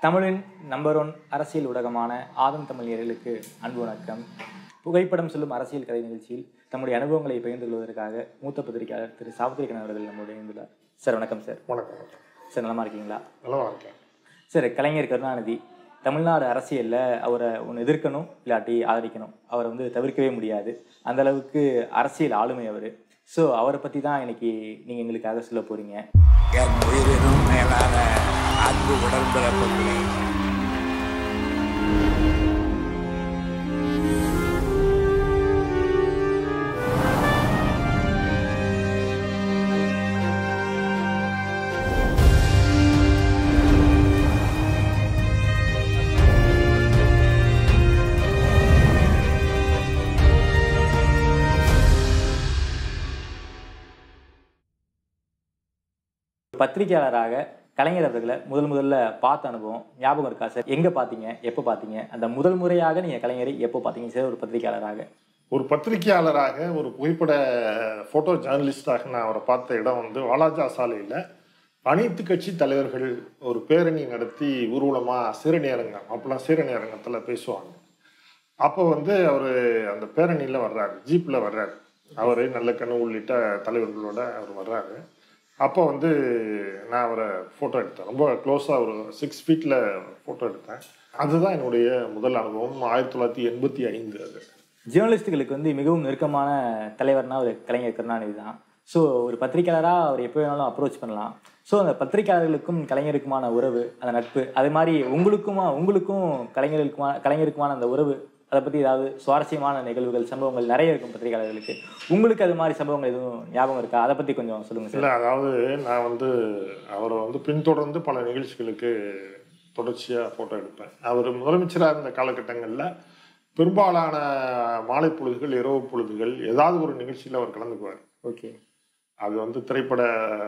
தமிழின் number one அரசியல் ஊடகமான ஆதம் தமிழ் நேயர்களுக்கு அன்பு வணக்கம் புகைப்படம் சொல்லும் அரசியல் கதை நிகழ்ச்சியில் தம்முடைய அனுபவங்களை பகிர்ந்து கொள்வதற்காக மூத்த பத்திரிகையாளர் திரு சாவித்திரிகன் அவர்கள் நம்முடைய இணைந்துள்ளார் சார் வணக்கம் சார் வணக்கம் வணக்கம் சார் நலமா இருக்கீங்களா நல்லா இருக்கேன் சார் கலைஞர் கருணாநிதி தமிழ்நாடு அரசியலில் அவரை ஒன்று எதிர்க்கணும் இல்லாட்டி ஆதரிக்கணும் அவரை வந்து தவிர்க்கவே முடியாது அந்த அளவுக்கு அரசியல் ஆளுமை அவர் ஸோ அவரை பற்றி தான் இன்னைக்கு நீங்கள் எங்களுக்காக சொல்ல போகிறீங்க என் உயிரினும் மேலான அன்பு உடன்பிறப்புகளே பத்திரிகையாளராக கலைஞர் அவர்களை முதல் முதல்ல பார்த்த அனுபவம் ஞாபகம் இருக்கா சார் எங்கே பார்த்தீங்க எப்போ பார்த்தீங்க அந்த முதல் முறையாக நீங்கள் கலைஞரை எப்போ பார்த்தீங்க சார் ஒரு பத்திரிகையாளராக ஒரு பத்திரிகையாளராக ஒரு புகைப்பட ஃபோட்டோ ஜேர்னலிஸ்டாக நான் அவரை பார்த்த இடம் வந்து வாலாஜா சாலையில் அனைத்து கட்சி தலைவர்கள் ஒரு பேரணி நடத்தி ஊர்வலமாக சீரணி அரங்கம் அப்போல்லாம் சீரணி அரங்கத்தில் பேசுவாங்க அப்போ வந்து அவர் அந்த பேரணியில் வர்றாரு ஜீப்பில் வர்றாரு அவர் நல்லக்கண்ணு உள்ளிட்ட தலைவர்களோட அவர் வர்றாரு அப்போ வந்து நான் அவரை ஃபோட்டோ எடுத்தேன் ரொம்ப க்ளோஸாக ஒரு சிக்ஸ் ஃபீட்டில் ஃபோட்டோ எடுத்தேன் அதுதான் என்னுடைய முதல் அனுபவம் ஆயிரத்தி தொள்ளாயிரத்தி எண்பத்தி ஐந்து அது ஜேர்னலிஸ்ட்டுகளுக்கு வந்து மிகவும் நெருக்கமான தலைவர்னா ஒரு கலைஞர் கருணாநிதி தான் ஸோ ஒரு பத்திரிகையாளராக அவர் எப்போ வேணாலும் அப்ரோச் பண்ணலாம் ஸோ அந்த பத்திரிகையாளர்களுக்கும் கலைஞருக்குமான உறவு அந்த நட்பு அது மாதிரி உங்களுக்குமா உங்களுக்கும் கலைஞர்களுக்குமா கலைஞருக்குமான அந்த உறவு அதை பற்றி ஏதாவது சுவாரஸ்யமான நிகழ்வுகள் சம்பவங்கள் நிறைய இருக்கும் பத்திரிகையாளர்களுக்கு உங்களுக்கு அது மாதிரி சம்பவங்கள் எதுவும் ஞாபகம் இருக்கா அதை பற்றி கொஞ்சம் சொல்லுங்கள் சார் இல்லை அதாவது நான் வந்து அவரை வந்து பின்தொடர்ந்து பல நிகழ்ச்சிகளுக்கு தொடர்ச்சியாக ஃபோட்டோ எடுப்பேன் அவர் முதலமைச்சராக இருந்த காலகட்டங்களில் பெரும்பாலான மாலை பொழுதுகள் இரவு பொழுதுகள் ஏதாவது ஒரு நிகழ்ச்சியில் அவர் கலந்துக்குவார் ஓகே அது வந்து திரைப்பட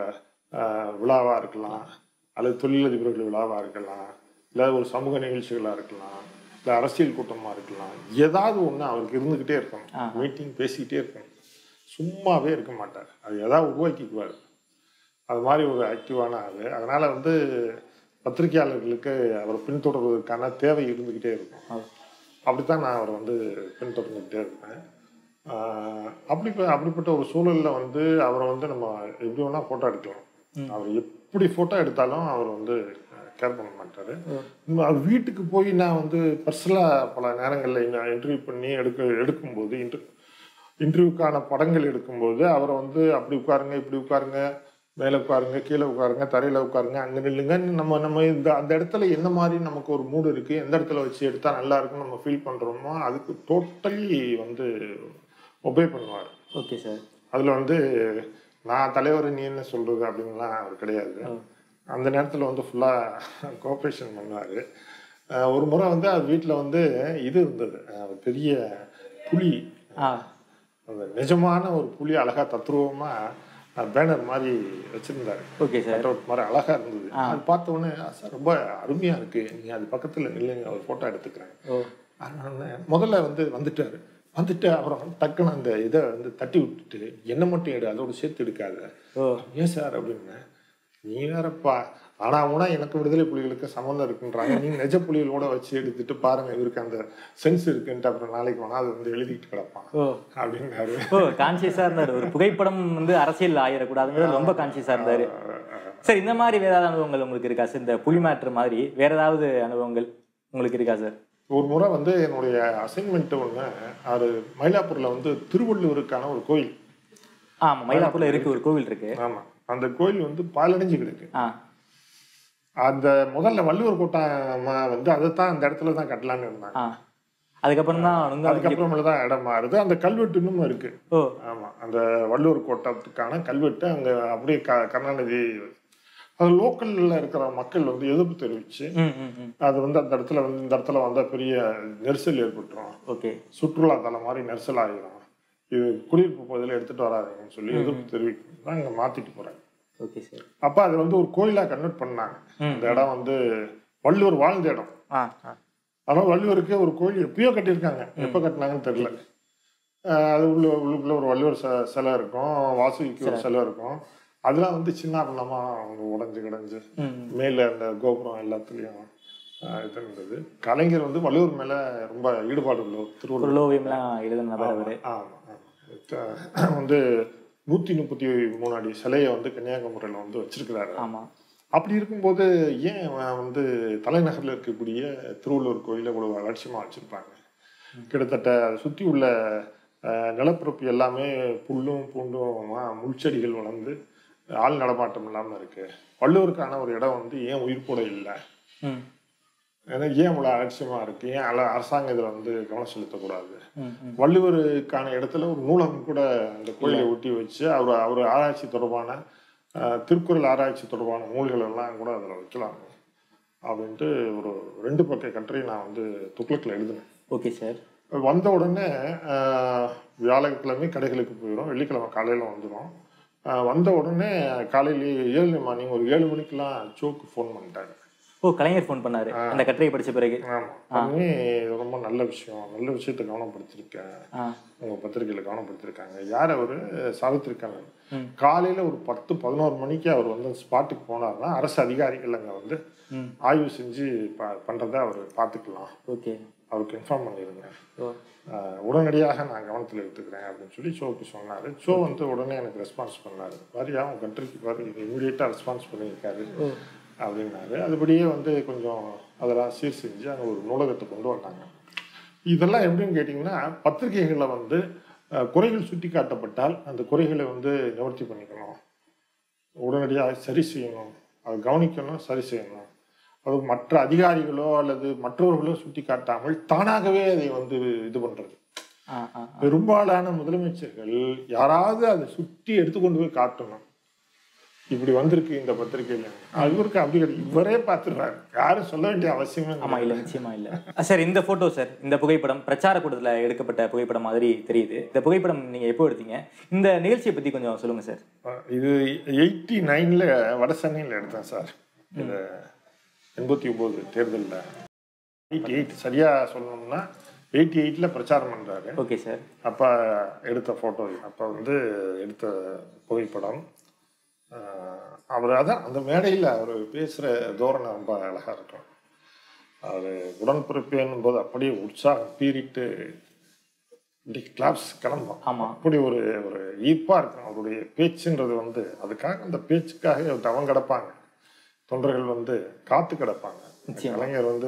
விழாவாக இருக்கலாம் அல்லது தொழிலதிபர்கள் விழாவாக இருக்கலாம் இல்லை ஒரு சமூக நிகழ்ச்சிகளாக இருக்கலாம் இல்லை அரசியல் கூட்டமாக இருக்கலாம் ஏதாவது ஒன்று அவருக்கு இருந்துக்கிட்டே இருக்கும் மீட்டிங் பேசிக்கிட்டே இருக்கும் சும்மாவே இருக்க மாட்டார் அது ஏதாவது உருவாக்கிக்குவார் அது மாதிரி ஒரு ஆக்டிவான ஆள் அதனால் வந்து பத்திரிகையாளர்களுக்கு அவரை பின்தொடர்வதற்கான தேவை இருந்துக்கிட்டே இருக்கும் அப்படித்தான் நான் அவரை வந்து பின்தொடர்ந்துக்கிட்டே இருப்பேன் ஆஹ் அப்படி அப்படிப்பட்ட ஒரு சூழலில் வந்து அவரை வந்து நம்ம எப்படி வேணால் ஃபோட்டோ எடுக்கலாம் அவர் எப்படி ஃபோட்டோ எடுத்தாலும் அவர் வந்து கேர் பண்ண மாட்டார் அவர் வீட்டுக்கு போய் நான் வந்து பர்சனலாக பல நேரங்களில் நான் இன்டர்வியூ பண்ணி எடுக்க எடுக்கும்போது இன்டர் இன்டர்வியூக்கான படங்கள் எடுக்கும்போது அவரை வந்து அப்படி உட்காருங்க இப்படி உட்காருங்க மேலே உட்காருங்க கீழே உட்காருங்க தரையில் உட்காருங்க அங்கே நில்லுங்கன்னு நம்ம நம்ம இந்த அந்த இடத்துல என்ன மாதிரி நமக்கு ஒரு மூடு இருக்குது எந்த இடத்துல வச்சு எடுத்தால் நல்லா இருக்கும்னு நம்ம ஃபீல் பண்ணுறோமோ அதுக்கு டோட்டலி வந்து ஒபே பண்ணுவார் ஓகே சார் அதில் வந்து நான் தலைவர் நீ என்ன சொல்கிறது அப்படின்லாம் அவர் கிடையாது அந்த நேரத்தில் வந்து ஃபுல்லாக கோஆப்ரேஷன் பண்ணுவார் ஒரு முறை வந்து அவர் வீட்டில் வந்து இது இருந்தது அஹ் பெரிய புலி ஆ அந்த நிஜமான ஒரு புலி அழகாக தத்ரூபமாக பேனர் மாதிரி வச்சுருந்தாரு ஓகே சார் கட் அவுட் மாதிரி அழகாக இருந்தது அது பார்த்த உடனே சார் ரொம்ப அருமையாக இருக்குது நீங்கள் அது பக்கத்தில் நில்லுங்க ஒரு ஃபோட்டோ எடுத்துக்கிறேன் ஓ அதனால முதல்ல வந்து வந்துட்டாரு வந்துட்டு அப்புறம் டக்குன்னு அந்த இதை வந்து தட்டி விட்டுட்டு என்ன மட்டும் எடு அதோட சேர்த்து எடுக்காத ஓ ஏன் சார் அப்படின்னு நீ வேறப்பா ஆனா உனா எனக்கு விடுதலை புலிகளுக்கு சம்மந்தம் இருக்குன்றாங்க நீ நிஜ புலிகளோட வச்சு எடுத்துட்டு பாருங்க இவருக்கு அந்த சென்ஸ் இருக்குன்ட்டு அப்புறம் நாளைக்கு வேணா அதை வந்து எழுதிட்டு கிடப்பான் ஓ அப்படின்னாரு ஓ கான்சியஸா இருந்தாரு ஒரு புகைப்படம் வந்து அரசியல் ஆயிடக்கூடாதுங்கிறது ரொம்ப கான்சியஸா இருந்தாரு சார் இந்த மாதிரி வேற ஏதாவது அனுபவங்கள் உங்களுக்கு இருக்கா சார் இந்த புலி மேட்ரு மாதிரி வேற ஏதாவது அனுபவங்கள் உங்களுக்கு இருக்கா சார் ஒரு முறை வந்து என்னுடைய அசைன்மெண்ட் ஒன்று அது மயிலாப்பூர்ல வந்து திருவள்ளுவருக்கான ஒரு கோயில் ஆமா மயிலாப்பூர்ல இருக்கு ஒரு கோவில் இருக்கு ஆமா அந்த கோயில் வந்து பாலடைஞ்சு கிடக்கு ஆ அந்த முதல்ல வள்ளுவர் கோட்டம் வந்து அதைத்தான் அந்த இடத்துல தான் கட்டலான்னு இருந்தாங்க ஆ அதுக்கப்புறம் தான் அவங்க அதுக்கப்புறமேல தான் இடம் மாறுது அந்த கல்வெட்டு இன்னும் இருக்கு ஓ ஆமா அந்த வள்ளுவர் கோட்டத்துக்கான கல்வெட்டு அங்க அப்படியே க கருணாநிதி அது லோக்கல்ல இருக்கிற மக்கள் வந்து எதிர்ப்பு தெரிவிச்சு ம் ம் ம் அது வந்து அந்த இடத்துல வந்து இந்த இடத்துல வந்தா பெரிய நெரிசல் ஏற்பட்டுரும் ஓகே சுற்றுலா தலம் மாதிரி நெரிசல் ஆகிரும் இது குடியிருப்பு பகுதியில் எடுத்துட்டு வராதீங்கன்னு சொல்லி எதிர்ப்பு தெரிவிக்கும் தான் இங்க மாத்திட்டு போறாங்க ஓகே சார் அப்ப அது வந்து ஒரு கோயிலா கன்வெர்ட் பண்ணாங்க அந்த இடம் வந்து வள்ளுவர் வாழ்ந்த இடம் ஆ ஆ ஆனால் வள்ளுவருக்கு ஒரு கோயில் எப்பயோ கட்டியிருக்காங்க எப்போ கட்டினாங்கன்னு தெரியல அஹ் அது உள்ள உள்ளுக்குள்ள ஒரு வள்ளுவர் ச- சிலை இருக்கும் வாசுகிக்கு ஒரு சிலை இருக்கும் அதெல்லாம் வந்து சின்ன பின்னமா அவங்க உடஞ்சு கிடஞ்சு ம் மேல அந்த கோபுரம் எல்லாத்துலயும் ஆஹ் இது இருந்தது கலைஞர் வந்து வள்ளுவர் மேல ரொம்ப ஈடுபாடு உள்ள திருவள்ளுவர் பொருளோவியம்லாம் எழுதின நபர் அவரு ஆமா ஆமா த- வந்து நூத்தி முப்பத்தி மூணு அடி சிலையை வந்து கன்னியாகுமரியில வந்து வச்சிருக்கிறாரு ஆமா அப்படி இருக்கும்போது ஏன் அவன் வந்து தலைநகர்ல இருக்கக்கூடிய திருவள்ளுவர் கோயிலை இவ்வளவு அலட்சியமா வச்சிருப்பாங்க கிட்டத்தட்ட அதை சுத்தி உள்ள அஹ், நிலப்பரப்பு எல்லாமே புல்லும் பூண்டும் ம- முள்செடிகள் வளர்ந்து ஆள் நடமாட்டம் இல்லாம இருக்கு வள்ளுவருக்கான ஒரு இடம் வந்து ஏன் உயிர்ப்போட இல்லை ம் ஏன்னா ஏன் இவ்வளவு அலட்சியமா இருக்கு ஏன் அல- அரசாங்கம் இதுல வந்து கவனம் செலுத்தக்கூடாது ம் ம் வள்ளுவருக்கான இடத்துல ஒரு நூலகம் கூட அந்த கோயிலை ஒட்டி வச்சு அவர் அவர் ஆராய்ச்சி தொடர்பான அஹ், திருக்குறள் ஆராய்ச்சி தொடர்பான நூல்கள் எல்லாம் கூட அதில் வைக்கலாம் அப்படின்ட்டு ஒரு ரெண்டு பக்க கட்டுரை நான் வந்து துக்ளக்கில் எழுதினேன் ஓகே சார் வந்த உடனே அஹ், வியாழக்கிழமை கடைகளுக்கு போயிடும் வெள்ளிக்கிழமை காலையில் வந்துடும் வந்த உடனே காலையிலேயே ஏழு மார்னிங் ஒரு ஏழு மணிக்கெல்லாம் சோக்கு ஃபோன் பண்ணிட்டாங்க ஓ கலைஞர் ஃபோன் பண்ணாரு அந்த கட்டுரையை படிச்ச பிறகு ஆமாம் பண்ணி இது ரொம்ப நல்ல விஷயம் நல்ல விஷயத்தை கவனப்படுத்திருக்கேன் ஆ உங்க பத்திரிகையில கவனப்படுத்திருக்காங்க யார் அவரு சாவித்திரி கண்ணன் ம். காலையில ஒரு பத்து பதினோரு மணிக்கு அவர் வந்து ஸ்பாட்டுக்கு போனார்னா அரசு அதிகாரிகள் அங்க வந்து ம் ஆய்வு செஞ்சு ப- பண்றதை அவர் பார்த்துக்கலாம் ஓகே அவருக்கு இன்ஃபார்ம் பண்ணிருங்க ஓ ஆஹ் உடனடியாக நான் கவனத்தில் எடுத்துக்கிறேன் அப்படின்னு சொல்லி ஷோக்கு சொன்னாரு ஷோ வந்து உடனே எனக்கு ரெஸ்பான்ஸ் பண்ணாரு வாரியா உன் கண்ட்ரிக்கு பாரு இமீடியட்டாக ரெஸ்பான்ஸ் பண்ணியிருக்காரு ஓ அப்படின்னாரு அதுபடியே வந்து கொஞ்சம் அதெல்லாம் சீர் செஞ்சு அங்கே ஒரு நூலகத்தை கொண்டு வந்தாங்க இதெல்லாம் எப்படின்னு கேட்டிங்கன்னா பத்திரிகைகளில் வந்து அஹ், குறைகள் சுட்டி காட்டப்பட்டால் அந்த குறைகளை வந்து நிவர்த்தி பண்ணிக்கணும் உடனடியாக சரி செய்யணும் அதை கவனிக்கணும் சரி செய்யணும் அது மற்ற அதிகாரிகளோ அல்லது மற்றவர்களோ சுட்டி காட்டாமல் தானாகவே அதை வந்து இது பண்றது ஆ ஆ பெரும்பாலான முதலமைச்சர்கள் யாராவது அதை சுட்டி எடுத்துக்கொண்டு போய் காட்டணும் இப்படி வந்திருக்கு இந்த பத்திரிகையில இவருக்கு அப்படி கிடையாது இவரே பார்த்துடுறாரு யாரும் சொல்ல வேண்டிய அவசியமே ஆமா இல்லை இல்ல நிச்சயமா இல்ல அஹ் சார் இந்த போட்டோ சார் இந்த புகைப்படம் பிரச்சார கூட்டத்துல எடுக்கப்பட்ட புகைப்படம் மாதிரி தெரியுது இந்த புகைப்படம் நீங்க எப்போ எடுத்தீங்க இந்த நிகழ்ச்சியை பத்தி கொஞ்சம் சொல்லுங்க சார் இது எயிட்டி நைன்ல வட சென்னையில் எடுத்தேன் சார் இது எண்பத்தி ஒன்பது தேர்தலில் எயிட்டி எயிட் சரியா சொல்லணும்னா எயிட்டி எயிட்ல பிரச்சாரம் பண்றாரு ஓகே சார் அப்போ எடுத்த ஃபோட்டோ அப்போ வந்து எடுத்த புகைப்படம் ஆஹ் அவர் அதான் அந்த மேடையில் அவர் பேசுகிற தோரணை ரொம்ப அழகாக இருக்கும் அவர் உடன்பிறப்பேன்னும் போது அப்படியே உற்சாகம் பீறிட்டு இப்படி கிளாப்ஸ் கிளம்பும் ஆமா அப்படி ஒரு ஒரு ஈர்ப்பாக இருக்கும் அவருடைய பேச்சுன்றது வந்து அதுக்காக அந்த பேச்சுக்காக தவம் கிடப்பாங்க தொண்டர்கள் வந்து காத்து கிடப்பாங்க நிச்சயமா. கலைஞர் வந்து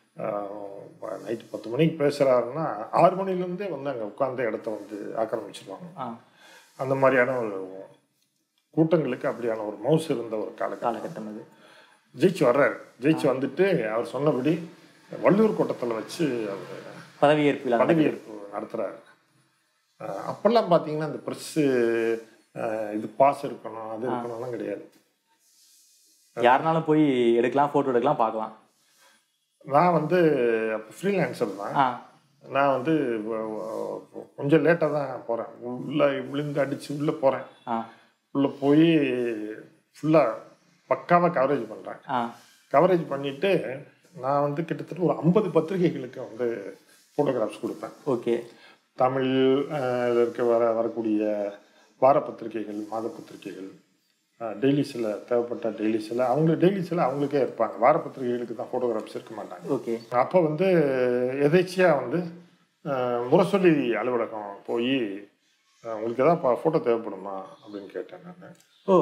நைட்டு பத்து மணிக்கு பேசுறாருன்னா ஆறு மணிலேருந்தே வந்து அங்கே உட்கார்ந்த இடத்த வந்து ஆக்கிரமிச்சிருவாங்க ஆ அந்த மாதிரியான ஒரு கூட்டங்களுக்கு அப்படியான ஒரு மவுஸ் இருந்த ஒரு காலகட்டம் காலகட்டம் அது ஜெயிச்சு வர்றாரு ஜெயிச்சு வந்துட்டு அவர் சொன்னபடி வள்ளுவர் கோட்டத்தில் வச்சு அவர் பதவியேற்பு விழா நடக்குது. பதவியேற்பு நடத்துறாரு அஹ் அப்பெல்லாம் பார்த்தீங்கன்னா இந்த ப்ரெஸ்ஸு இது பாஸ் இருக்கணும் அது இருக்கணும்லாம் கிடையாது யாருனாலும் போய் எடுக்கலாம் போட்டோ எடுக்கலாம் பார்க்கலாம் நான் வந்து அப்போ ஃப்ரீலான்சர் தான் ஆ நான் வந்து வ- வ- கொஞ்சம் லேட்டாக தான் போகிறேன் உள்ளே விழுந்து அடித்து உள்ளே போகிறேன் ஆ உள்ளே போய் ஃபுல்லாக பக்காவாக கவரேஜ் பண்ணுறேன் ஆ கவரேஜ் பண்ணிவிட்டு நான் வந்து கிட்டத்தட்ட ஒரு ஐம்பது பத்திரிகைகளுக்கு வந்து ஃபோட்டோகிராஃப்ஸ் கொடுப்பேன் ஓகே தமிழ் அஹ், இதுல இருக்க வர வரக்கூடிய வார பத்திரிகைகள் மாத பத்திரிகைகள் டெய்லிஸில் தேவைப்பட்ட டெய்லிஸில் அவங்க டெய்லிஸில் அவங்களுக்கே இருப்பாங்க வார பத்திரிகைகளுக்கு தான் ஃபோட்டோகிராஃப்ஸ் இருக்க மாட்டாங்க ஓகே அப்போ வந்து எதேச்சியாக வந்து அஹ், முரசொலி அலுவலகம் போய் உங்களுக்கு ஏதாவது ஃபோட்டோ தேவைப்படுமா அப்படின்னு கேட்டேன் நான் ஓ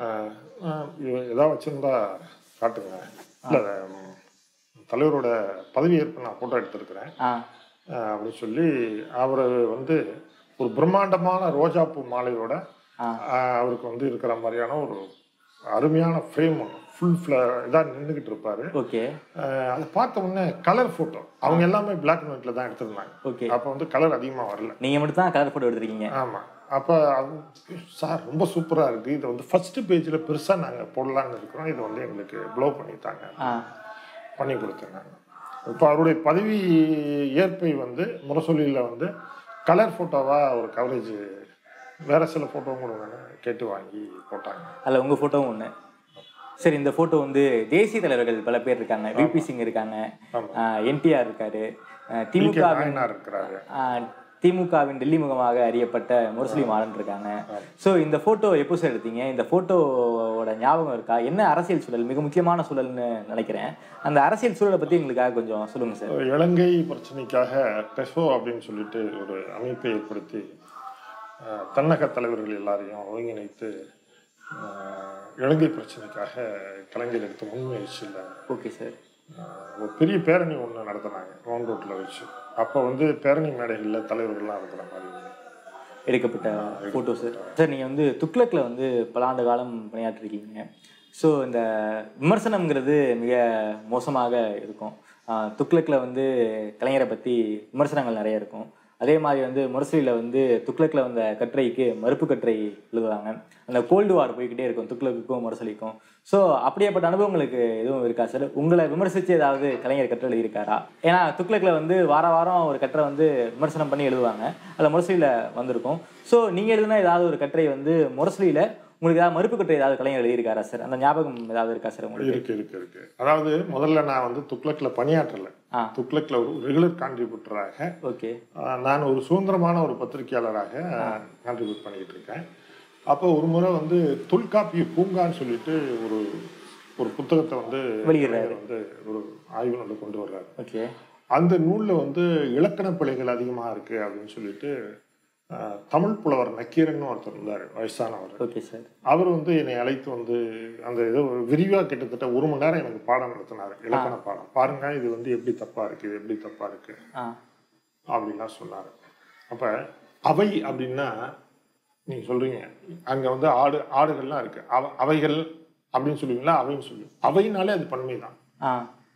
ஏதாவது வச்சுருந்தா காட்டுங்க இல்லை தலைவரோட பதவியேற்பு நான் ஃபோட்டோ எடுத்திருக்கிறேன் ஆ அஹ் அப்படின்னு சொல்லி அவர் வந்து ஒரு பிரம்மாண்டமான ரோஜாப்பூ மாலையோட ஆ. அஹ் அவருக்கு வந்து இருக்கிற மாதிரியான ஒரு அருமையான ஃப்ரேம் ஒன்று ஃபுல் ஃப்ள இதாக நின்றுக்கிட்டு இருப்பாரு ஓகே அஹ் அதை பார்த்த உடனே கலர் ஃபோட்டோ அவங்க எல்லாமே பிளாக் அண்ட் ஒயிட்ல தான் எடுத்திருந்தாங்க ஓகே அப்போ வந்து கலர் அதிகமாக வரல நீங்க மட்டும் தான் கலர் போட்டோ எடுத்திருக்கீங்க ஆமாம் அப்போ சார் ரொம்ப சூப்பராக இருக்குது இதை வந்து ஃபர்ஸ்ட் பேஜில் பெருசாக நாங்கள் போடலான்னு இருக்கிறோம் இதை வந்து எங்களுக்கு ப்ளோ பண்ணித்தாங்க ஆ பண்ணி கொடுத்துருந்தாங்க இப்போ அவருடைய பதவி ஏற்பை வந்து முரசொலியில் வந்து கலர் ஃபோட்டோவாக ஒரு கவரேஜ் வேற சில ஃபோட்டோவும் கூட நாங்க கேட்டு வாங்கி போட்டாங்க அதில் உங்கள் ஃபோட்டோவும் ஒன்று சரி இந்த ஃபோட்டோ வந்து தேசிய தலைவர்கள் பல பேர் இருக்காங்க விபி சிங் இருக்காங்க ஆமா. என்டிஆர் இருக்காரு அஹ் டி கே திமுக நாயனார் இருக்கிறாரு திமுகவின் டெல்லி முகமாக அறியப்பட்ட முரசொலி மாறன் இருக்காங்க ஸோ இந்த போட்டோ எப்போ சார் எடுத்தீங்க இந்த போட்டோவோட ஞாபகம் இருக்கா என்ன அரசியல் சூழல் மிக முக்கியமான சூழல்னு நினைக்கிறேன் அந்த அரசியல் சூழலை பத்தி எங்களுக்காக கொஞ்சம் சொல்லுங்க சார் இலங்கை பிரச்சனைக்காக டெசோ அப்படின்னு சொல்லிட்டு ஒரு அமைப்பை ஏற்படுத்தி அஹ், தன்னக தலைவர்கள் எல்லாரையும் ஒருங்கிணைத்து அஹ், இலங்கை பிரச்சனைக்காக கலைஞர் எடுத்த முன்முயற்சியில் ஓகே சார் ஒரு பெரிய பேரணி ஒன்று நடத்தினாங்க ரவுண்ட் ரோட்டில் வச்சு அப்போ வந்து பேரணி மேடைகளில் தலைவர்கள்லாம் இருக்கிற மாதிரி எடுக்கப்பட்ட ஃபோட்டோ சார் சார் நீங்கள் வந்து துக்ளக்ல வந்து பல ஆண்டு காலம் பணியாற்றிருக்கீங்க ஸோ இந்த விமர்சனம்ங்கிறது மிக மோசமாக இருக்கும் ஆஹ் துக்ளக்ல வந்து கலைஞரை பற்றி விமர்சனங்கள் நிறைய இருக்கும் அதே மாதிரி வந்து முரசொலியில் வந்து துக்ளக்ல வந்த கட்டுரைக்கு மறுப்பு கட்டுரை எழுதுவாங்க அந்த கோல்டு வார் போய்க்கிட்டே இருக்கும் துக்ளக்குக்கும் முரசொலிக்கும் ஸோ அப்படியேப்பட்ட அனுபவங்களுக்கு எதுவும் இருக்கா சார் உங்களை விமர்சித்து ஏதாவது கலைஞர் கட்டுரை எழுதியிருக்காரா ஏன்னா துக்ளக்ல வந்து வார வாரம் ஒரு கட்டுரை வந்து விமர்சனம் பண்ணி எழுதுவாங்க அதில் முரசொலியில் வந்திருக்கும் ஸோ நீங்கள் எழுதின ஏதாவது ஒரு கட்டுரை வந்து முரசொலியில் உங்களுக்கு ஏதாவது மறுப்பு கட்டுரை ஏதாவது கலைஞர் எழுதியிருக்காரா சார் அந்த ஞாபகம் ஏதாவது இருக்கா சார் உங்களுக்கு இருக்கு இருக்கு இருக்கு அதாவது முதல்ல நான் வந்து துக்ளக்ல பணியாற்றல ஆ. துக்ளக்ல ஒரு ரெகுலர் கான்ட்ரிபியூட்டராக ஓகே நான் ஒரு சுதந்திரமான ஒரு பத்திரிகையாளராக கான்ட்ரிபியூட் பண்ணிக்கிட்டு இருக்கேன் அப்போ ஒரு முறை வந்து தொல்காப்பிய பூங்கான்னு சொல்லிட்டு ஒரு ஒரு புத்தகத்தை வந்து வெளியிடுறாரு. வந்து ஒரு ஆய்வு நூலை கொண்டு வர்றாரு ஓகே அந்த நூலில் வந்து இலக்கண பிழைகள் அதிகமாக இருக்கு அப்படின்னு சொல்லிட்டு ஆஹ், தமிழ் புலவர் நக்கீரன் ஒருத்தர் இருந்தார் வயசானவர் ஓகே சார் அவர் வந்து என்னை அழைத்து வந்து அந்த இதை விரிவாக கிட்டத்தட்ட ஒரு மணி நேரம் எனக்கு பாடம் நடத்தினார் இலக்கண பாடம் பாருங்க இது வந்து எப்படி தப்பா இருக்கு இது எப்படி தப்பா இருக்கு ஆ அப்படின்லாம் சொன்னார் அப்போ அவை அப்படின்னா நீங்கள் சொல்றீங்க அங்கே வந்து ஆடு ஆடுகள்லாம் இருக்கு அவ அவைகள் அப்படின்னு சொல்லுவீங்களா அவைன்னு சொல்லுவீங்க அவைனாலே அது பன்மை தான் ஆ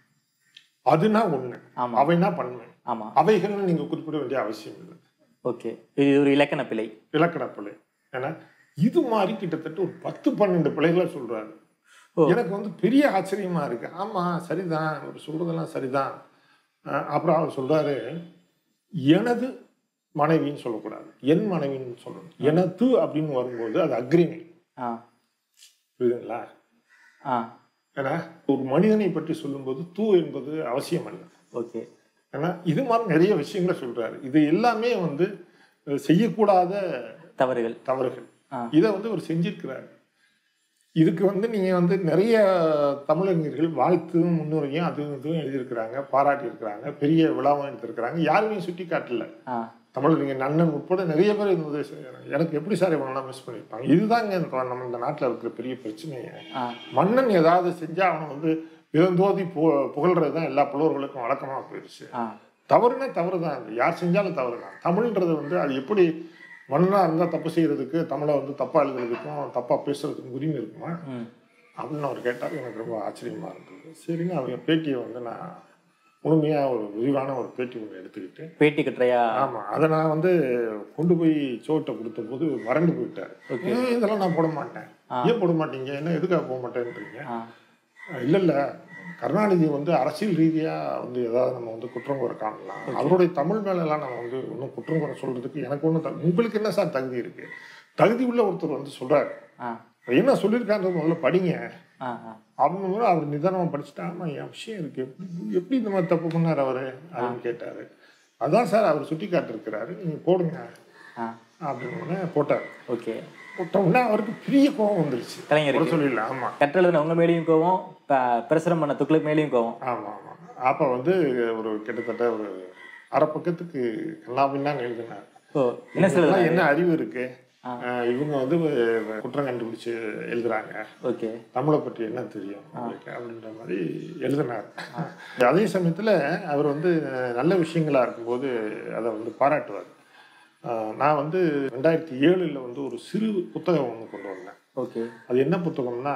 அதுனா ஒண்ணு ஆமா. அவைனா பன்மை ஆமாம் அவைகள்னு நீங்க குறிப்பிட வேண்டிய அவசியம் இல்லை ஓகே இது ஒரு இலக்கண பிழை இலக்கண பிழை ஏன்னா இது மாதிரி கிட்டத்தட்ட ஒரு பத்து பன்னெண்டு பிழைகளை சொல்றாரு ஓ. எனக்கு வந்து பெரிய ஆச்சரியமா இருக்கு ஆமா சரிதான் அவர் சொல்றதெல்லாம் சரிதான் அஹ் அப்புறம் அவர் சொல்றாரு எனது மனைவின்னு சொல்லக்கூடாது என் மனைவின்னு சொல்லணும் எனது அப்படின்னு வரும்போது அது அக்ரிமை ஆ புரியுதுங்களா ஆ ஏன்னா ஒரு மனிதனை பற்றி சொல்லும்போது தூ என்பது அவசியம் அல்ல ஓகே ஏன்னா இது மாதிரி நிறைய விஷயங்களை சொல்றாரு இது எல்லாமே வந்து அஹ், செய்யக்கூடாத தவறுகள் தவறுகள் ஆ. இதை வந்து அவர் செஞ்சிருக்கிறார் இதுக்கு வந்து நீங்க வந்து நிறைய தமிழறிஞர்கள் வாழ்த்தும் முன்னுரையும் அதுவும் இதுவும் எழுதியிருக்கிறாங்க பாராட்டி இருக்கிறாங்க பெரிய விழாவும் எடுத்திருக்கிறாங்க யாருமே சுட்டி காட்டல ஆ தமிழறிஞர் அண்ணன் உட்பட நிறைய பேர் இந்த உதவி செய்யறாங்க எனக்கு எப்படி சார் இவங்கெல்லாம் மிஸ் பண்ணியிருப்பாங்க இதுதாங்க இந்த நம்ம இந்த நாட்டில் இருக்கிற பெரிய பிரச்சனையே ஆ மன்னன் ஏதாவது செஞ்சா அவனை வந்து விதந்தோதி பு புகழ்றது தான் எல்லா புலவர்களுக்கும் வழக்கமாக போயிடுச்சு ஆ தவறுனா தவறு தான் அது யார் செஞ்சாலும் தவறு தான் தமிழ்ன்றது வந்து அது எப்படி மண்ணா இருந்தால் தப்பு செய்யறதுக்கு தமிழை வந்து தப்பா எழுதுறதுக்கும் தப்பா பேசுறதுக்கும் உரிமை இருக்குமா ம் அப்படின்னு அவர் கேட்டார் எனக்கு ரொம்ப ஆச்சரியமா இருந்தது சரிங்க அவங்க பேட்டியை வந்து நான் முழுமையா ஒரு விரிவான ஒரு பேட்டி ஒன்று எடுத்துக்கிட்டு பேட்டி கட்டுரையா ஆமா அதை நான் வந்து கொண்டு போய் சோட்டை கொடுத்த போது மறந்து போயிட்டாரு "ஏய், இதெல்லாம் நான் போட மாட்டேன் ஏன் போட மாட்டீங்க என்ன எதுக்காக போக மாட்டேன்றீங்க ஆ இல்ல இல்ல கருணாநிதி வந்து அரசியல் ரீதியா வந்து ஏதாவது நம்ம வந்து குற்றம் குறை காணலாம் அவருடைய தமிழ் மேல எல்லாம் நம்ம வந்து ஒன்றும் குற்றம் குறை சொல்றதுக்கு எனக்கு ஒன்றும் உங்களுக்கு என்ன சார் தகுதி இருக்கு தகுதி உள்ள ஒருத்தர் வந்து சொல்றாரு ஆ என்ன சொல்லியிருக்காங்க முதல்ல படிங்க ஆ ஆ அவங்க அவர் நிதானமா படிச்சுட்டா ஆமா என் விஷயம் இருக்கு எப்படி- எப்படி இந்த மாதிரி தப்பு பண்ணாரு அவரு அப்படின்னு கேட்டாரு அதான் சார் அவர் சுட்டி காட்டிருக்கிறாரு நீங்க போடுங்க ஆ அப்படின்னு உடனே போட்டார் ஓகே போட்ட உடனே அவருக்கு பெரிய கோபம் வந்துருச்சு கலைஞருக்கு. சொல்லிடல ஆமா கற்றல் உங்க மேலேயும் கோவம் ப- பிரசுரம் பண்ண துக்ளக் மேலேயும் கோவம் ஆமா ஆமா அப்ப வந்து ஒரு கிட்டத்தட்ட ஒரு அரை பக்கத்துக்கு கண்ணாபின்னான்னு எழுதினார் ஓ என்ன சொல்லுங்க இதெல்லாம் என்ன அறிவு இருக்கு அஹ் இவங்க வந்து அஹ், குற்றம் கண்டுபிடிச்சு எழுதுறாங்க ஓகே தமிழை பற்றி என்ன தெரியும் உங்களுக்கு அப்படின்ற மாதிரி எழுதினார் அதே சமயத்துல அவர் வந்து அஹ், நல்ல விஷயங்களா இருக்கும்போது அதை வந்து பாராட்டுவார் அஹ், நான் வந்து ரெண்டாயிரத்தி ஏழுல வந்து ஒரு சிறு புத்தகம் ஒன்று கொண்டு வந்தேன் ஓகே அது என்ன புத்தகம்னா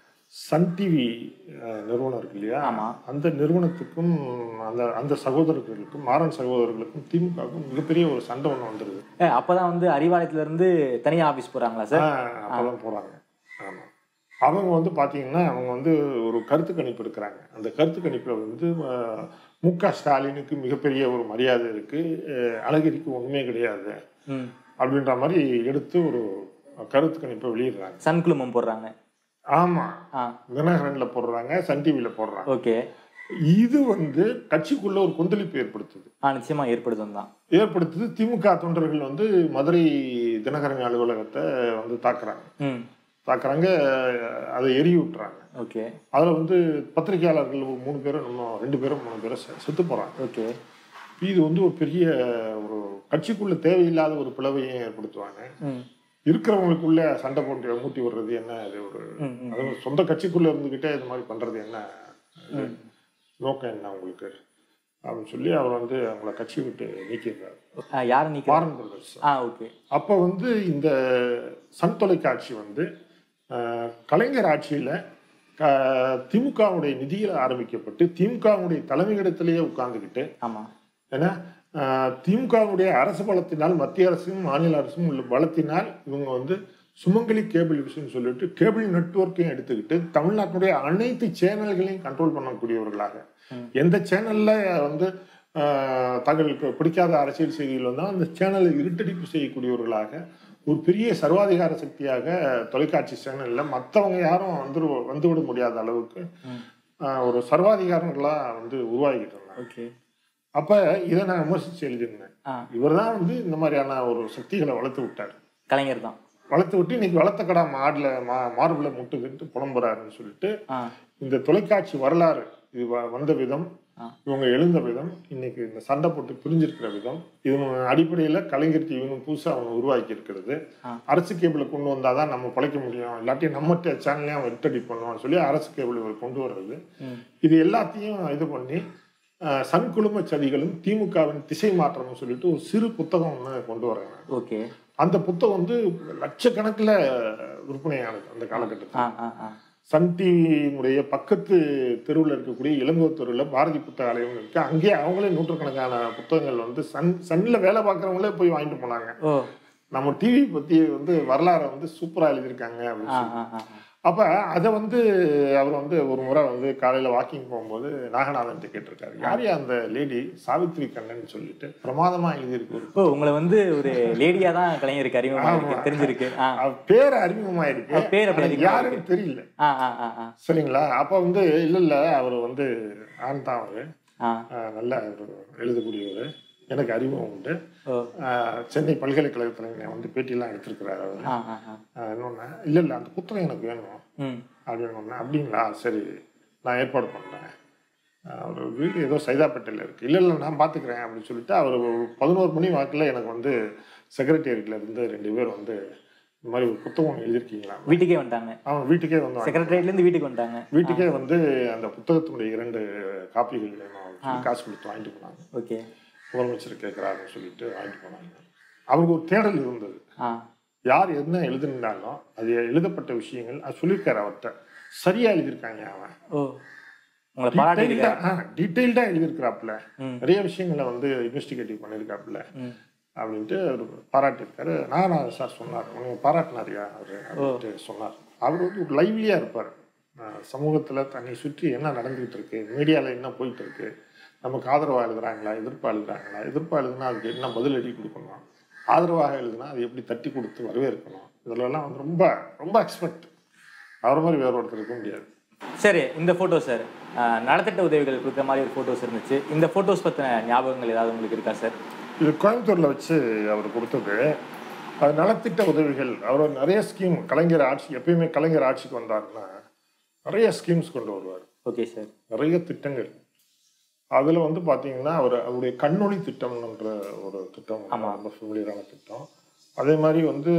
சன் டிவி நிறுவனம் இருக்கு இல்லையா ஆமா. அந்த நிறுவனத்துக்கும் அந்த அந்த சகோதரர்களுக்கும் மாறன் சகோதரர்களுக்கும் திமுகவுக்கும் மிகப்பெரிய ஒரு சண்டை ஒன்று வந்துருது ஏ, அப்பதான் வந்து அறிவாலயத்துல இருந்து தனியா ஆபீஸ் போறாங்களா சார் ஆஹ் அப்பதான் போறாங்க ஆமா அவங்க வந்து பாத்தீங்கன்னா அவங்க வந்து ஒரு கருத்து கணிப்பு எடுக்கிறாங்க அந்த கருத்து கணிப்புல வந்து ஆஹ், மு க ஸ்டாலினுக்கு மிகப்பெரிய ஒரு மரியாதை இருக்கு ஆஹ், அழகிரிக்கு ஒண்ணுமே கிடையாது ம் அப்படின்ற மாதிரி எடுத்து ஒரு கருத்து கணிப்பை வெளியிடுறாங்க சன் குழுமம் போடுறாங்க ஆமா ஆ தினகரன்ல போடுறாங்க சன் டிவில போடுறாங்க ஓகே இது வந்து கட்சிக்குள்ள ஒரு கொந்தளிப்பு ஏற்படுத்துது ஆ நிச்சயமா ஏற்படுத்தும் தான் ஏற்படுத்துது திமுக தொண்டர்கள் வந்து மதுரை தினகரன் அலுவலகத்தை வந்து தாக்குறாங்க ம் தாக்குறாங்க அதை எரிய விட்டுறாங்க ஓகே அதில் வந்து பத்திரிகையாளர்கள் ஒரு மூணு பேரும் இன்னும் ரெண்டு பேரும் மூணு பேரும் செ- செத்து போகிறாங்க ஓகே இது வந்து ஒரு பெரிய ஒரு கட்சிக்குள்ள தேவையில்லாத ஒரு பிளவையும் ஏற்படுத்துவாங்க ம் இருக்கிறவங்களுக்குள்ள சண்டை போட்டு மூட்டி விடுறது என்ன இது ஒரு ம், ம். அதுவும் சொந்த கட்சிக்குள்ள இருந்துகிட்டே இது மாதிரி பண்றது என்ன இது நோக்கம் என்ன உங்களுக்கு அப்படின்னு சொல்லி அவர் வந்து அவங்கள கட்சி விட்டு நீக்கிடுறாரு ஆ, யாரை நீக்க ஃபாரன் பிரதர்ஸ் ஆ ஓகே அப்போ வந்து இந்த சன் தொலைக்காட்சி வந்து அஹ், கலைஞர் ஆட்சியில் திமுகவுடைய நிதியில் ஆரம்பிக்கப்பட்டு திமுகவுடைய தலைமையிடத்திலேயே உட்கார்ந்துக்கிட்டு ஆமா ஏன்னா ஆஹ், திமுகவுடைய அரசு பலத்தினால் மத்திய அரசும் மாநில அரசும் உள்ள பலத்தினால் இவங்க வந்து சுமங்கலி கேபிள் விஷயம் சொல்லிட்டு கேபிள் நெட்வொர்க்கையும் எடுத்துக்கிட்டு தமிழ்நாட்டினுடைய அனைத்து சேனல்களையும் கண்ட்ரோல் பண்ணக்கூடியவர்களாக எந்த சேனல்ல வந்து ஆஹ், தங்களுக்கு பிடிக்காத அரசியல் செய்திகள் வந்தால் அந்த சேனலை இருட்டடிப்பு செய்யக்கூடியவர்களாக ஒரு பெரிய சர்வாதிகார சக்தியாக தொலைக்காட்சி சேனல்ல மற்றவங்க யாரும் வந்து வந்துவிட முடியாத அளவுக்கு ஆஹ், ஒரு சர்வாதிகாரங்களா வந்து உருவாகிட்டு இருந்தாங்க ஓகே அப்ப இதை நான் விமர்சிச்சு எழுதியிருந்தேன் ஆ இவர் தான் வந்து இந்த மாதிரியான ஒரு சக்திகளை வளர்த்து விட்டார் கலைஞர் தான் வளர்த்து விட்டு இன்னைக்கு வளர்த்த கடா மாடுல மா மார்பிள முட்டுக்கிட்டு புலம்புறாருன்னு சொல்லிட்டு ஆ இந்த தொலைக்காட்சி வரலாறு இது வ- வந்த விதம் ஆ. இவங்க எழுந்த விதம் இன்னைக்கு இந்த சண்டை போட்டு பிரிஞ்சிருக்கிற விதம் இதன் அடிப்படையில கலைஞர் டிவின்னு புதுசா அவங்க உருவாக்கி இருக்கிறது ஆ. அரசு கேபிளை கொண்டு வந்தாதான் நம்ம பிழைக்க முடியும் இல்லாட்டி நம்ம சேனல்லையும் அவன் விட்டடி பண்ணுவான்னு சொல்லி அரசு கேபிள் இவர் கொண்டு வர்றது ம் இது எல்லாத்தையும் இது பண்ணி அஹ், சன் குழும சதிகளும் திமுகவின் திசை மாற்றம்னு சொல்லிட்டு ஒரு சிறு புத்தகம் ஒன்று கொண்டு வர்றாங்க ஓகே அந்த புத்தகம் வந்து லட்சக்கணக்கில் விற்பனையானது அந்த காலகட்டத்தில் ஆ ஆ ஆ சன் டிவியினுடைய பக்கத்து தெருவில் இருக்கக்கூடிய இளங்கோ தெருவில் பாரதி புத்தகாலயம் இருக்கு அங்கேயே அவங்களே நூற்றுக்கணக்கான புத்தகங்கள் வந்து சன் சன்னில் வேலை பார்க்குறவங்களே போய் வாங்கிட்டு போனாங்க ஓ நம்ம டிவி பற்றி வந்து வரலாறை வந்து சூப்பராக எழுதியிருக்காங்க அப்படின்னு ஆ சொல்லி ஆ ஆ அப்ப அதை வந்து அவர் வந்து ஒரு முறை வந்து காலையில வாக்கிங் போகும்போது நாகநாதன் கேட்டிருக்காரு யார் அந்த லேடி சாவித்ரி கண்ணன் சொல்லிட்டு பிரமாதமா எழுதியிருக்கு ஒரு ஓ உங்களை வந்து ஒரு லேடியா தான் கலைஞருக்கு அறிமுகமா இருக்கு தெரிஞ்சிருக்கு ஆ அவர் பேர் அறிமுகமாயிருக்கு அவர் பேர் அப்படி ஆனா அதிகமா யாருன்னு தெரியல ஆ ஆ ஆ ஆ சரிங்களா அப்ப வந்து இல்ல இல்ல அவர் வந்து ஆண் தான் அவரு ஆ ஆஹ் நல்ல ஒரு எழுதக்கூடியவர் எனக்கு அறிமுகம் உண்டு ஓ ஆஹ் சென்னை பல்கலைக்கழகத்துல என்னை வந்து பேட்டியெல்லாம் எடுத்திருக்கிறாரு அவர் ஆ ஆ ஆ ஆஹ் இன்னொன்னு இல்ல இல்ல அந்த புத்தகம் எனக்கு வேணும் ம் அப்படின்னு ஒன்று அப்படிங்களா சரி நான் ஏற்பாடு பண்ணுறேன் அவர் வீடு ஏதோ சைதாப்பேட்டையில் இருக்குது இல்லை இல்லை நான் பார்த்துக்கிறேன் அப்படின்னு சொல்லிட்டு அவர் பதினோரு மணி வாக்கில் எனக்கு வந்து செக்ரட்டேரியட்ல இருந்து ரெண்டு பேர் வந்து இந்த மாதிரி ஒரு புத்தகம் எழுதியிருக்கீங்களா வீட்டுக்கே வந்துட்டாங்க அவன் வீட்டுக்கே வந்து வாங்கி- செக்ரட்டரியேட்ல இருந்து வீட்டுக்கு வந்துட்டாங்க வீட்டுக்கே வந்து அந்த புத்தகத்தினுடைய இரண்டு காப்பிகள் வேணும் அப்படின்னு சொல்லி காசு கொடுத்து வாங்கிட்டு போனாங்க ஓகே முதலமைச்சர் கேட்குறாருன்னு சொல்லிட்டு வாங்கிட்டு போனாங்க அவருக்கு ஒரு தேடல் இருந்தது ஆ யார் என்ன எழுதிருந்தாலும் அது எழுதப்பட்ட விஷயங்கள் அது சொல்லியிருக்காரு அவர்கிட்ட சரியா எழுதியிருக்காங்க அவன் ஓ உங்களை பாராட்டியிருக்காரு டீட்டெயில்டா எழுதியிருக்கிறாப்புல ம். நிறைய விஷயங்களை வந்து இன்வெஸ்டிகேட்டிவ் பண்ணியிருக்காப்புல ம் அப்படின்ட்டு அவர் பாராட்டியிருக்காரு நான் நான் சார் சொன்னார் உங்க பாராட்டினாரியா அவர் அப்படின்ட்டு சொன்னார் அவர் வந்து ஒரு லைவ்லியா இருப்பார் அஹ் சமூகத்துல தன்னை சுற்றி என்ன நடந்துகிட்டு இருக்கு மீடியால என்ன போயிட்டு இருக்கு நமக்கு ஆதரவா எழுதுறாங்களா எதிர்ப்பா எழுதுறாங்களா எதிர்ப்பா எழுதுனா அதுக்கு என்ன பதிலடி கொடுக்கணும் ஆதரவாக எழுதுனா அது எப்படி தட்டி கொடுத்து வரவேற்கணும் இதுலலாம் வந்து ரொம்ப ரொம்ப எக்ஸ்பெக்ட் அவர் மாதிரி வேற ஒருத்தர் இருக்க முடியாது சரி இந்த ஃபோட்டோ சார் நலத்திட்ட உதவிகள் கொடுக்குற மாதிரி ஒரு ஃபோட்டோஸ் இருந்துச்சு இந்த ஃபோட்டோஸ் பற்றின ஞாபகங்கள் ஏதாவது உங்களுக்கு இருக்கா சார் இது கோயம்புத்தூர்ல வச்சு அவர் கொடுத்தது அது நலத்திட்ட உதவிகள் அவர் நிறைய ஸ்கீம் கலைஞர் ஆட்சி எப்பயுமே கலைஞர் ஆட்சிக்கு வந்தாருன்னா நிறைய ஸ்கீம்ஸ் கொண்டு வருவார் ஓகே சார் நிறைய திட்டங்கள் அதுல வந்து பாத்தீங்கன்னா அவர் அவருடைய கண்ணொளி திட்டம்ன்ற ஒரு திட்டம் ரொம்ப ஃபெமிலியரான திட்டம் அதே மாதிரி வந்து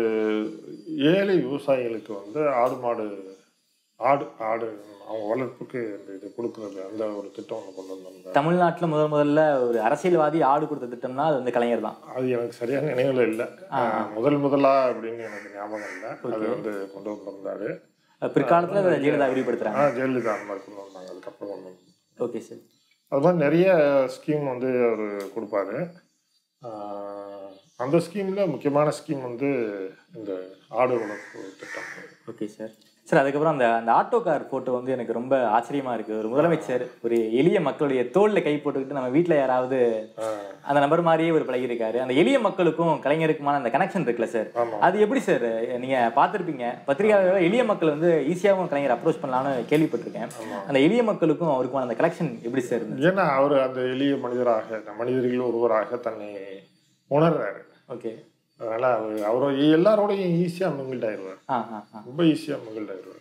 ஏழை விவசாயிகளுக்கு வந்து ஆடு மாடு ஆடு ஆடு அவங்க வளர்ப்புக்கு இந்த இது கொடுக்கறது அந்த ஒரு திட்டம் ஒன்று கொண்டு வந்திருந்தார் தமிழ்நாட்டில் முதல் முதல்ல ஒரு அரசியல்வாதி ஆடு கொடுத்த திட்டம்னா அது வந்து கலைஞர் தான் அது எனக்கு சரியான நினைவுல இல்லை முதல் முதலா அப்படின்னு எனக்கு ஞாபகம் இல்லை அது வந்து கொண்டு வந்திருந்தாரு பிற்காலத்தில் அதை ஜெயலலிதா விரிவுபடுத்துறாங்க ஆ ஜெயலலிதா அந்த மாதிரி கொண்டு வந்தாங்க அதுக்கப்புறம் கொண்டு வந்தாங்க ஓகே சார் அது மாதிரி நிறைய ஸ்கீம் வந்து அவர் கொடுப்பாரு ஆஹ் அந்த ஸ்கீமில் முக்கியமான ஸ்கீம் வந்து இந்த ஆடு வளர்ப்பு திட்டம் ஓகே சார் சார் அதுக்கப்புறம் அந்த அந்த ஆட்டோ கார் போட்டோ வந்து எனக்கு ரொம்ப ஆச்சரியமா இருக்கு ஒரு முதலமைச்சர் ஒரு எளிய மக்களுடைய தோல்ல கை போட்டுக்கிட்டு நம்ம வீட்ல யாராவது அந்த நபர் மாதிரியே ஒரு பழகிருக்காரு அந்த எளிய மக்களுக்கும் கலைஞருக்குமான அந்த கனெக்ஷன் இருக்குல்ல சார் ஆமா. அது எப்படி சார் நீங்க பார்த்திருப்பீங்க பத்திரிகையாளர்கள் எளிய மக்கள் வந்து ஈஸியாகவும் கலைஞர் அப்ரோச் பண்ணலாம்னு கேள்விப்பட்டிருக்கேன் அந்த எளிய மக்களுக்கும் அவருக்குமான அந்த கனெக்ஷன் எப்படி சார் இருந்துச்சு ஏன்னா அவர் அந்த எளிய மனிதராக அந்த மனிதர்கள் ஒருவராக தன்னை உணர்றாரு ஓகே அதனால அவர் அவரை எல்லாரோடையும் ஈஸியா மிங்கிள்ட் ஆயிடுவார் ஆ ஆ ஆ ரொம்ப ஈஸியா மிங்கிள்ட் ஆயிடுவார்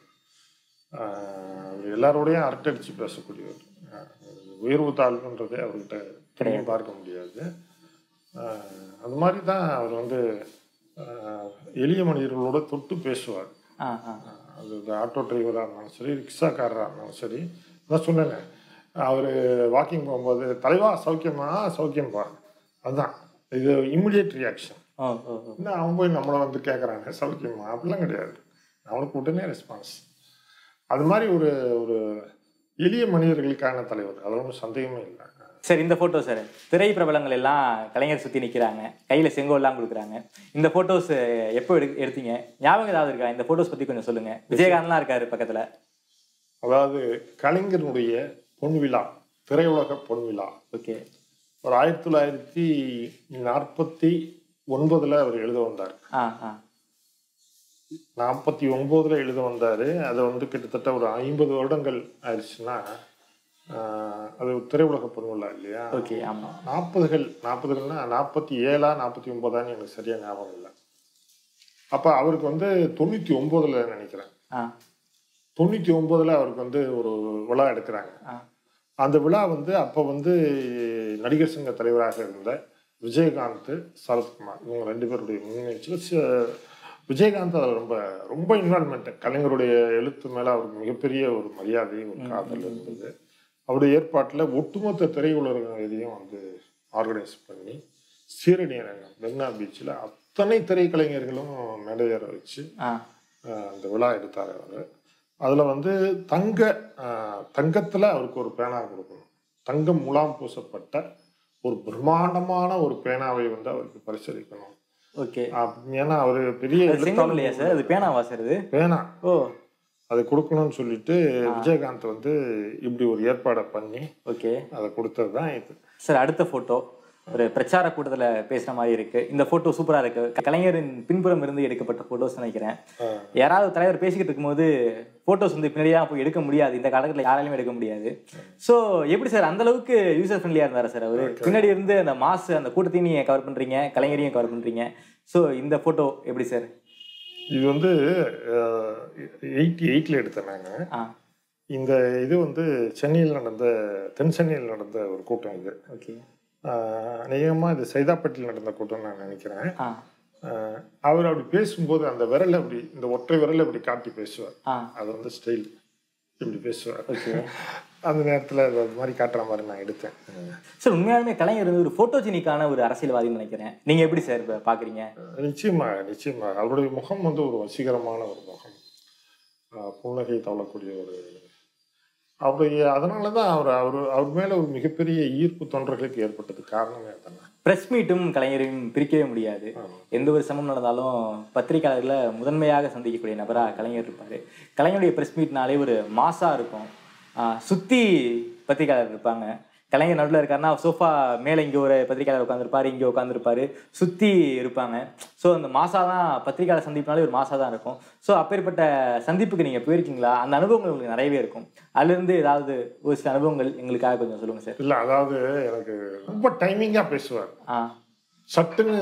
ஆஹ் அவர் எல்லாரோடையும் அரட்டடிச்சு பேசக்கூடியவர் ஆஹ் உயர்வு தாழ்வுன்றதே அவர்கிட்ட கிடையும் பார்க்க முடியாது ஆஹ் அது மாதிரி தான் அவர் வந்து ஆஹ் எளிய மனிதர்களோட தொட்டு பேசுவார் ஆ ஆ அது இந்த ஆட்டோ டிரைவராக இருந்தாலும் சரி ரிக்ஷாக்காரராக இருந்தாலும் சரி நான் சொன்னேனே அவர் வாக்கிங் போகும்போது தலைவா சௌக்கியமா சௌக்கியம்பா அதுதான் இது இமிடியேட் ரியாக்ஷன் ஓ ஓ ஓ இல்லை அவன் போய் நம்மளை வந்து கேட்குறாங்க சௌக்கியமா அப்படிலாம் கிடையாது அவனுக்கு உடனே ரெஸ்பான்ஸ் அது மாதிரி ஒரு ஒரு எளிய மனிதர்களுக்கான தலைவர் அதில் ஒன்றும் சந்தேகமே இல்லை சார் இந்த போட்டோ சார் திரை பிரபலங்கள் எல்லாம் கலைஞர் சுத்தி நிக்கிறாங்க கையில செங்கோல்லாம் கொடுக்குறாங்க இந்த போட்டோஸ் எப்போ எடு எடுத்தீங்க ஞாபகம் ஏதாவது இருக்கா இந்த போட்டோஸ் பத்தி கொஞ்சம் சொல்லுங்க விஜயகாந்த்லாம் இருக்காரு பக்கத்துல அதாவது கலைஞருடைய பொன் விழா திரையுலக பொன் விழா ஓகே ஒரு ஆயிரத்தி தொள்ளாயிரத்தி நாற்பத்தி ஒன்பதுல அவர் எழுத வந்தார் ஆ ஆ நாற்பத்தி ஒன்பதுல எழுத வந்தாரு அது வந்து கிட்டத்தட்ட ஒரு ஐம்பது வருடங்கள் ஆயிடுச்சுன்னா ஆஹ், அது ஒரு திரையுலக பொன்விழா இல்லையா ஓகே ஆமா நாற்பதுகள் நாற்பதுகள்னா நாற்பத்தி ஏழா நாற்பத்தி ஒன்பதான்னு எனக்கு சரியா ஞாபகம் இல்லை அப்ப அவருக்கு வந்து தொண்ணூத்தி ஒன்பதுல நினைக்கிறேன் ஆ தொண்ணூத்தி ஒன்பதுல அவருக்கு வந்து ஒரு விழா எடுக்கிறாங்க ஆ அந்த விழா வந்து அப்போ வந்து நடிகர் சங்க தலைவராக இருந்த விஜயகாந்த் சரத்குமார் இவங்க ரெண்டு பேருடைய முன்னிலைச்சில் விஜயகாந்த் அதில் ரொம்ப ரொம்ப இன்வால்மெண்ட் கலைஞருடைய எழுத்து மேலே அவருக்கு மிகப்பெரிய ஒரு மரியாதை ஒரு காதல் இருந்தது அவருடைய ஏற்பாட்டில் ஒட்டுமொத்த திரையுலகம் இதையும் வந்து ஆர்கனைஸ் பண்ணி சீரடி அரங்கம் மெரினா பீச்சில் அத்தனை திரைக்கலைஞர்களும் மேடையேற வச்சு ஆ ஆஹ் அந்த விழா எடுத்தார் அவர் அதில் வந்து தங்க ஆஹ் தங்கத்துல அவருக்கு ஒரு பேனா கொடுக்கணும் தங்கம் முலாம் பூசப்பட்ட ஒரு பிரம்மாண்டமான ஒரு பேனாவை வந்து அவருக்கு பரிசளிக்கணும் ஓகே ஆஹ் ஏன்னா அவர் பெரிய அது செங்கல் இல்லையா சார் அது பேனாவா சார் இது பேனா ஓ அதை கொடுக்கணும்னு சொல்லிட்டு விஜயகாந்த் வந்து இப்படி ஒரு ஏற்பாடை பண்ணி ஓகே அதை கொடுத்தது தான் இது சார் அடுத்த போட்டோ ஒரு பிரச்சார கூட்டத்துல பேசுற மாதிரி இருக்கு இந்த போட்டோ சூப்பரா இருக்கு கலைஞரின் பின்புறம் இருந்து எடுக்கப்பட்ட போட்டோஸ் நினைக்கிறேன் ஆஹ் யாராவது தலைவர் பேசிக்கிட்டு இருக்கும்போது போட்டோஸ் வந்து பின்னாடியா போய் எடுக்க முடியாது இந்த காலகட்டத்தில் யாராலையும் எடுக்க முடியாது ஸோ எப்படி சார் அந்த அளவுக்கு யூசர் ஃப்ரெண்ட்லியா இருந்தாரா சார் அவரு பின்னாடி இருந்து அந்த மாஸ் அந்த கூட்டத்தையும் நீங்க கவர் பண்றீங்க கலைஞரையும் கவர் பண்றீங்க ஸோ இந்த போட்டோ எப்படி சார் இது வந்து எயிட்டி எயிட்டில் எடுத்தேன் நான் ஆ இந்த இது வந்து சென்னையில் நடந்த தென் சென்னையில் நடந்த ஒரு கூட்டம் இது ஓகே அநேகமாக இது சைதாப்பேட்டில் நடந்த கூட்டம் நான் நினைக்கிறேன் ஆ ஆஹ் அவர் அப்படி பேசும்போது அந்த விரலை அப்படி இந்த ஒற்றை விரலை அப்படி காட்டி பேசுவார் ஆ அது வந்து ஸ்டைல் இப்படி பேசுவார் ஓகே அந்த நேரத்தில் அது அது மாதிரி காட்டுற மாதிரி நான் எடுத்தேன் சார் உண்மையாலுமே கலைஞர் வந்து ஒரு போட்டோஜெனிக்கான ஒரு அரசியல்வாதின்னு நினைக்கிறேன் நீங்க எப்படி சார் இப்ப பாக்குறீங்க நிச்சயமா நிச்சயமா அவருடைய முகம் வந்து ஒரு வசீகரமான ஒரு முகம் ஆஹ் புன்னகை தவளக்கூடிய ஒரு அவருடைய அதனால தான் அவர் அவர் அவர் மேலே ஒரு மிகப்பெரிய ஈர்ப்பு தொண்டர்களுக்கு ஏற்பட்டது காரணமே அதானே பிரஸ் மீட்டும் கலைஞரையும் பிரிக்கவே முடியாது எந்த ஒரு சமம் நடந்தாலும் பத்திரிகையாளர்களை முதன்மையாக சந்திக்கக்கூடிய நபரா கலைஞர் இருப்பாரு கலைஞருடைய பிரஸ் மீட்னாலே ஒரு மாசா இருக்கும் ஆஹ் சுத்தி பத்திரிகையாளர் இருப்பாங்க கலைஞர் நடுவில் இருக்காருன்னா சோஃபா மேலே இங்கே ஒரு பத்திரிகையாளர் உட்காந்துருப்பாரு இங்கே உட்காந்துருப்பாரு சுற்றி இருப்பாங்க ஸோ அந்த மாசா தான் பத்திரிகையாளர் சந்திப்புனாலே ஒரு மாசா தான் இருக்கும் ஸோ அப்பேற்பட்ட சந்திப்புக்கு நீங்கள் போயிருக்கீங்களா அந்த அனுபவங்கள் உங்களுக்கு நிறையவே இருக்கும் அதுலேருந்து ஏதாவது ஒரு சில அனுபவங்கள் எங்களுக்காக கொஞ்சம் சொல்லுங்கள் சார் இல்லை அதாவது எனக்கு ரொம்ப டைமிங்காக பேசுவார் ஆ சட்டுன்னு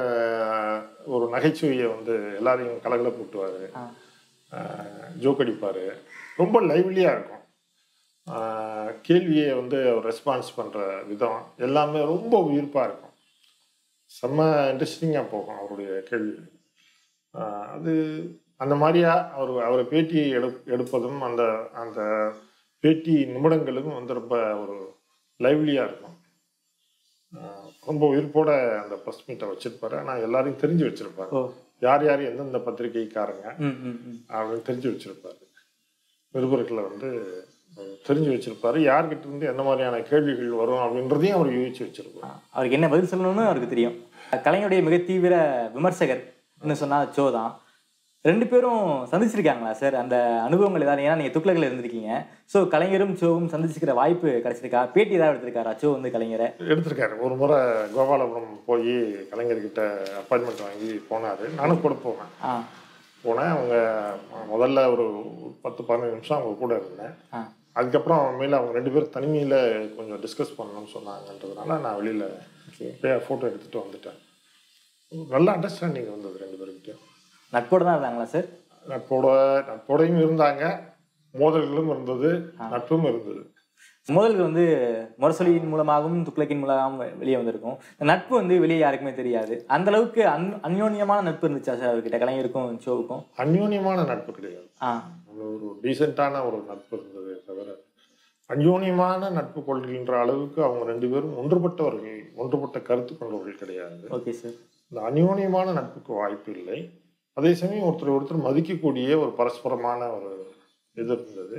ஒரு நகைச்சுவையை வந்து எல்லாரையும் கலகல போட்டுவார் ஆ ஜோக் அடிப்பார் ரொம்ப லைவ்லியாக இருக்கும் ஆஹ் கேள்வியை வந்து அவர் ரெஸ்பான்ஸ் பண்ணுற விதம் எல்லாமே ரொம்ப உயிர்ப்பாக இருக்கும் செம்ம இன்ட்ரெஸ்டிங்காக போகும் அவருடைய கேள்வி ஆஹ் அது அந்த மாதிரியா அவர் அவரை பேட்டி எடு எடுப்பதும் அந்த அந்த பேட்டி நிமிடங்களும் வந்து ரொம்ப ஒரு லைவ்லியாக இருக்கும் ஆஹ் ரொம்ப உயிர்ப்போட அந்த ப்ரெஸ் மீட்டை வச்சிருப்பாரு ஆனால் எல்லாரையும் தெரிஞ்சு வச்சிருப்பாரு ஓ யார் யார் எந்தெந்த பத்திரிகைக்காரங்க ம் ம் ம் அப்படின்னு தெரிஞ்சு வச்சிருப்பாரு நிருபர்களை வந்து அஹ், தெரிஞ்சு வச்சிருப்பாரு யார்கிட்ட இருந்து என்ன மாதிரியான கேள்விகள் வரும் அப்படின்றதையும் அவர் யோசிச்சு வச்சிருப்பாரு அவருக்கு என்ன பதில் சொல்லணும்னு அவருக்கு தெரியும் கலைஞருடைய மிக தீவிர விமர்சகர் சொன்னா சோ தான் ரெண்டு பேரும் சந்திச்சிருக்காங்களா சார் அந்த அனுபவங்கள் ஏதாவது ஏன்னா நீங்கள் துக்ளக்கில் இருந்திருக்கீங்க ஸோ கலைஞரும் சோவும் சந்திச்சுக்கிற வாய்ப்பு கிடைச்சிருக்கா பேட்டி ஏதாவது எடுத்திருக்காரா சோ வந்து கலைஞரை எடுத்திருக்காரு ஒரு முறை கோபாலபுரம் போய் கலைஞர்கிட்ட அப்பாயின்மெண்ட் வாங்கி போனார் நானும் கூட போனேன் ஆ போனேன் அவங்க முதல்ல ஒரு பத்து பதினஞ்சு நிமிஷம் அவங்க கூட இருந்தேன் ஆ அதுக்கப்புறம் மேலே அவங்க ரெண்டு பேரும் தனிமையில் கொஞ்சம் டிஸ்கஸ் பண்ணணும்னு சொன்னாங்கன்றதுனால நான் வெளியில் போய் ஃபோட்டோ எடுத்துகிட்டு வந்துட்டேன் நல்ல அண்டர்ஸ்டாண்டிங் வந்தது ரெண்டு பேருக்கிட்டையும் நட்போடு தான் இருந்தாங்களா சார் நட்போட நட்போடையும் இருந்தாங்க மோதல்களும் இருந்தது நட்பும் இருந்தது மோதல்கள் வந்து முரசொலியின் மூலமாகவும் துக்ளக்கின் மூலமாகவும் வெ- வெளியே வந்திருக்கும் இந்த நட்பு வந்து வெளியே யாருக்குமே தெரியாது அந்த அளவுக்கு அன் அந்யோன்யமான நட்பு இருந்துச்சா சார் அவர்கிட்ட கலைஞருக்கும் ஷோவுக்கும் அந்யோன்யமான நட்பு கிடையாது ஆ நல்ல ஒரு டீசெண்டான ஒரு நட்பு இருந்தது தவிர அந்யோன்யமான நட்பு கொள்கின்ற அளவுக்கு அவங்க ரெண்டு பேரும் ஒன்றுபட்டவர்கள் ஒன்றுபட்ட கருத்து கொண்டவர்கள் கிடையாது ஓகே சார் இந்த அந்யோன்யமான நட்புக்கு வாய்ப்பு இல்லை அதே சமயம் ஒருத்தர் ஒருத்தர் மதிக்கக்கூடிய ஒரு பரஸ்பரமான ஒரு இது இருந்தது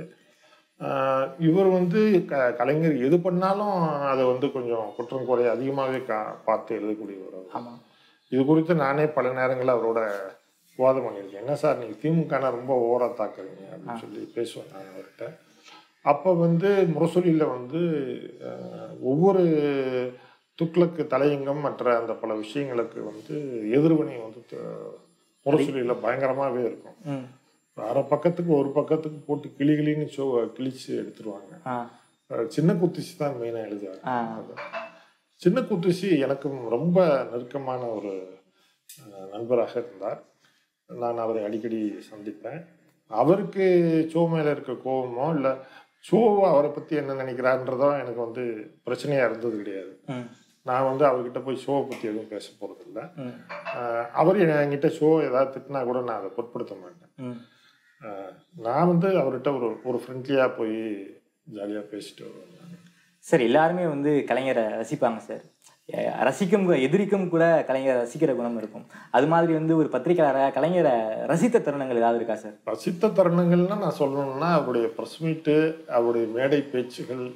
ஆஹ் இவர் வந்து க கலைஞர் எது பண்ணாலும் அதை வந்து கொஞ்சம் குற்றம் குறை அதிகமாகவே கா பார்த்து எழுதக்கூடியவர் அவர். ஆமாம் இது குறித்து நானே பல நேரங்களில் அவரோட விவாதம் பண்ணியிருக்கேன் என்ன சார் நீங்கள் திமுகனா ரொம்ப ஓவரா தாக்குறீங்க அப்படின்னு சொல்லி பேசுவேன் நான் அவர்கிட்ட அப்போ வந்து முரசொலியில் வந்து அஹ், ஒவ்வொரு துக்ளக்கு தலையங்கம் மற்ற அந்த பல விஷயங்களுக்கு வந்து எதிர்வினை வந்து த- முரசொலியில் பயங்கரமாகவே இருக்கும் ம் அரை பக்கத்துக்கு ஒரு பக்கத்துக்கு போட்டு கிளி கிளின்னு ஷோ கிழிச்சு எடுத்துருவாங்க ஆ அஹ், சின்ன குத்திச்சு தான் மெயினாக எழுதுவாங்க ஆ சின்ன குத்துசி எனக்கும் ரொம்ப நெருக்கமான ஒரு அஹ், நண்பராக இருந்தார் நான் அவரை அடிக்கடி சந்திப்பேன் அவருக்கு சோ மேல இருக்க கோபமோ இல்லை சோ அவரை பற்றி என்ன நினைக்கிறான்றதோ எனக்கு வந்து பிரச்சனையாக இருந்தது கிடையாது ம் நான் வந்து அவர்கிட்ட போய் ஷோவை பற்றி எதுவும் பேச போகிறதில்ல ம் அவர் என்கிட்ட ஷோ ஏதாவது திட்டினா கூட நான் அதை பொருட்படுத்த மாட்டேன் ம் அஹ், நான் வந்து அவர்கிட்ட ஒரு ஒரு ஃப்ரெண்ட்லியாக போய் ஜாலியாக பேசிட்டு வருவேன் நான். சார் எல்லாருமே வந்து கலைஞரை ரசிப்பாங்க சார் எ- ரசிக்கும் கூட- எதிரிக்கும் கூட கலைஞரை ரசிக்கிற குணம் இருக்கும் அது மாதிரி வந்து ஒரு பத்திரிக்கையாளராக கலைஞரை ரசித்த தருணங்கள் ஏதாவது இருக்கா சார் ரசித்த தருணங்கள்னா நான் சொல்லணும்னா அவருடைய ப்ரெஸ் மீட்டு அவருடைய மேடை பேச்சுகள்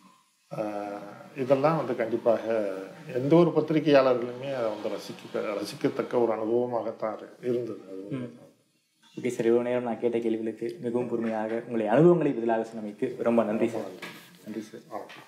ஆஹ், இதெல்லாம் வந்து கண்டிப்பாக எந்த ஒரு பத்திரிகையாளர்களுமே அதை வந்து ரசிக்க ரசிக்கத்தக்க ஒரு அனுபவமாகத்தான் இரு- இருந்தது அது உண்மைதான். ஓகே சார் இவ்வளோ நேரம் நான் கேட்ட கேள்விகளுக்கு மிகவும் பொறுமையாக உங்களுடைய அனுபவங்களை பதிலாக சொன்னமைக்கு ரொம்ப நன்றி சார் நன்றி சார் ஆமாம்